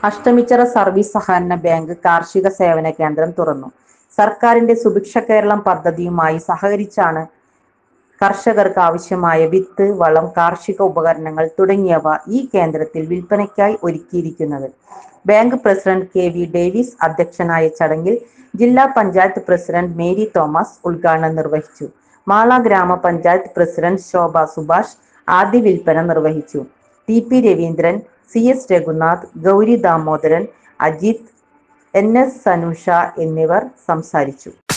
Ashtamichira service സഹകരണ bank കാർഷിക സേവന കേന്ദ്രം തുറന്നു സർക്കാരിന്റെ സുഭിക്ഷ കേരളം പദ്ധതിയുമായി സഹകരിച്ചാണ് കർഷകർക്ക് ആവശ്യമായ വിത്ത് വളം കാർഷിക ഉപകരണങ്ങൾ തുടങ്ങിയവ ഈ കേന്ദ്രത്തിൽ വിൽപ്പനയ്ക്കായി ഒരുക്കിയിരിക്കുന്നത് bank president K V Davis അധ്യക്ഷനായ ചടങ്ങിൽ ജില്ലാ പഞ്ചായത്ത് പ്രസിഡന്റ് മേരി തോമസ് ഉദ്ഘാടനം നിർവഹിച്ചു മാള ഗ്രാമപഞ്ചായത്ത് പ്രസിഡന്റ് ശോഭ സുഭാഷ് ആദ്യ വിൽപ്പന നിർവഹിച്ചു T P Raveendran C S Raghunath Gauri Damodaran Ajith N S Sanusha എന്നിവർ സംസാരിച്ചു